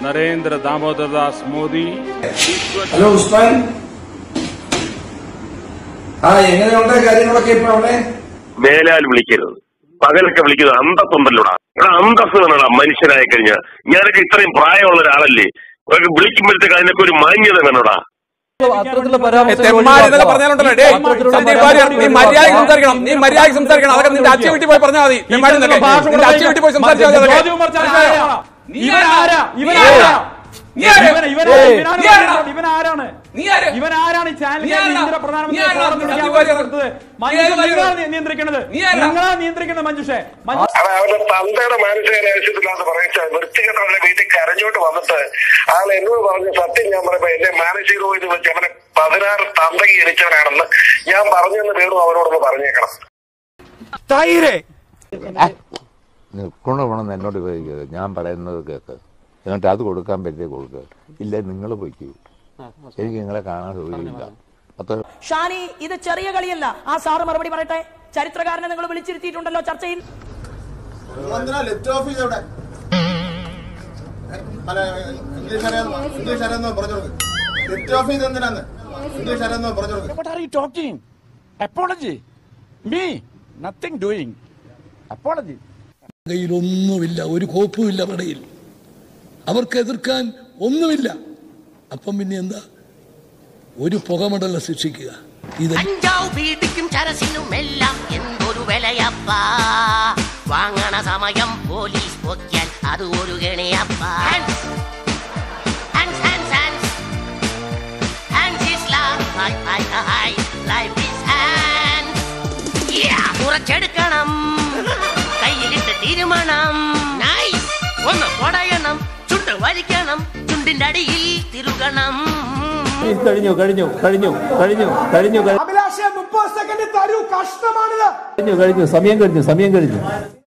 Narendra Damodar Das Modi hello Usman ആ എങ്ങനെയുണ്ട് കാര്യങ്ങളൊക്കെ ഇപ്പൊ അവിടെ മേലാൽ വിളിക്കരുത് പകലൊക്കെ വിളിക്കുന്നത് അന്തസ്സുണ്ടല്ലോടാ എടാ അന്തസ് വേണടാ മനുഷ്യനായി കഴിഞ്ഞാൽ ഞാനൊക്കെ ഇത്രയും പ്രായമുള്ള ഒരാളല്ലേ അതൊക്കെ വിളിക്കുമ്പോഴത്തേക്ക് അതിനൊക്കെ ഒരു മാന്യത വേണോടാ അത്തരത്തിലുള്ള പരാമർശങ്ങൾ തെമ്മാടി എന്നൊക്കെ ഒഴിവാക്കണം. പറഞ്ഞാലുണ്ടല്ലോ ഡേ അത്തരത്തിലുള്ള സഞ്ജയ് വാര്യർ നീ പരാമർശങ്ങൾ മര്യാദ ഒഴിവാക്കണം. സംസാരിക്കണം നീ മര്യാദ സംസാരിക്കണം അതൊക്കെ നിന്റെ അച്ഛൻ വീട്ടിൽ പോയി പറഞ്ഞാൽ മതി തെമ്മാടി എന്നൊക്കെ നിന്റെ അച്ഛൻ വീട്ടിൽ പോയി സംസാരിച്ചാൽ മതി അതൊക്കെ. ഇവനാരാ ഇവനാരാ? നീ ആര്? ഏയ്. നീ ആരാ? ഇവനാരാണ് നീ ആര്? ഇവൻ ആരാണ് ഈ നീ ചാനലിൽ ആരാ? ഇന്ത്യ നീ പ്രധാനമന്ത്രി ആരാ? ഫോറം വിളിക്കാൻ സഞ്ജയ് വാര്യർ. കൊടുത്തത്? നീ മഞ്ജുഷ, ആരാ? നിങ്ങളാണ് നിയന്ത്രിക്കുന്നത് നീ ആരാ? നിങ്ങളാണ് നിയന്ത്രിക്കുന്നത് മഞ്ജുഷേ മഞ്ജു അത് അവന്റെ തന്തയുടെ മാനസികാവശ്യത്തിലാന്ന് പറയിച്ച വൃത്തികെട്ടവന്റെ വീട്ടിൽ കരഞ്ഞോട്ട് വന്നിട്ട് ആൾ എന്നോട് പറഞ്ഞ സത്യം ഞാൻ പറയുമ്പോ എന്റെ മാനസിക രോഗം ഇത് വെച്ച് അവനെ പതിനാറ് തന്തകി ജനിച്ചവനാണെന്ന് ഞാൻ പറഞ്ഞെന്ന് വേണു അവനോടൊന്ന് പറഞ്ഞേക്കണം ഗുണഗുണം എന്നോട് ചോദിക്കരുത് ഞാൻ പറയുന്നത് കേൾക്ക് എന്നിട്ട് അത് കൊടുക്കാൻ പറ്റിയ കൊടുക്കുക ഇല്ല നിങ്ങൾ പൊയ്ക്കൂ എനിക്ക് നിങ്ങളെ കാണാൻ സൗകര്യമില്ല അത്ര ഷാനി ഇത് ചെറിയ കളിയല്ല ആ സാറ് മറുപടി പറയട്ടെ ചരിത്രകാരനെ നിങ്ങൾ വിളിച്ചിരുത്തിയിട്ടുണ്ടല്ലോ ചർച്ചയിൽ ലെഫ്റ്റ് ഓഫീസ് എവിടെ അല്ല ഇംഗ്ലീഷ് അറിയാന്ന് ഇംഗ്ലീഷ് അറിയാന്ന് പറഞ്ഞു കൊടുക്ക് ലെഫ്റ്റ് ഓഫീസ് എന്തിനാന്ന് ഇംഗ്ലീഷ് അറിയാന്ന് പറഞ്ഞു കൊടുക്ക് What are you talking? Apology. Me? Nothing doing. Apology. കയ്യിലൊന്നുമില്ല ഒരു കോപ്പുമില്ല പടയിൽ അവർക്ക് എതിർക്കാൻ ഒന്നുമില്ല അപ്പം പിന്നെ എന്താ ഒരു പുകമടല ശിക്ഷിക്കുക ഇത് കഞ്ചാവ് പീഡിക്കും ചരസിനും എല്ലാം എന്തൊരു വിലയപ്പാ വാങ്ങണ സമയം പോലീസ് പൊക്കിയാൽ അത് ഒരു ഗണിയപ്പാ Hands, hands, hands. Hands is love. Hi, hi, hi. Life is hands. Yeah. കുറച്ചെടുക്കണം കയ്യിലിട്ട് തീരുമാനം നൈസ് ഒന്ന് പൊടയണം ചുണ്ട് വലിക്കണം ചുണ്ടിന്റെ അടിയിൽ തിരുകണം കഴിഞ്ഞു കഴിഞ്ഞു കഴിഞ്ഞു കഴിഞ്ഞു കഴിഞ്ഞു അഭിലാഷെ മുപ്പത് സെക്കൻഡ് തരൂ കഷ്ടമാണിത് കഴിഞ്ഞു കഴിഞ്ഞു സമയം കഴിഞ്ഞു സമയം കഴിഞ്ഞു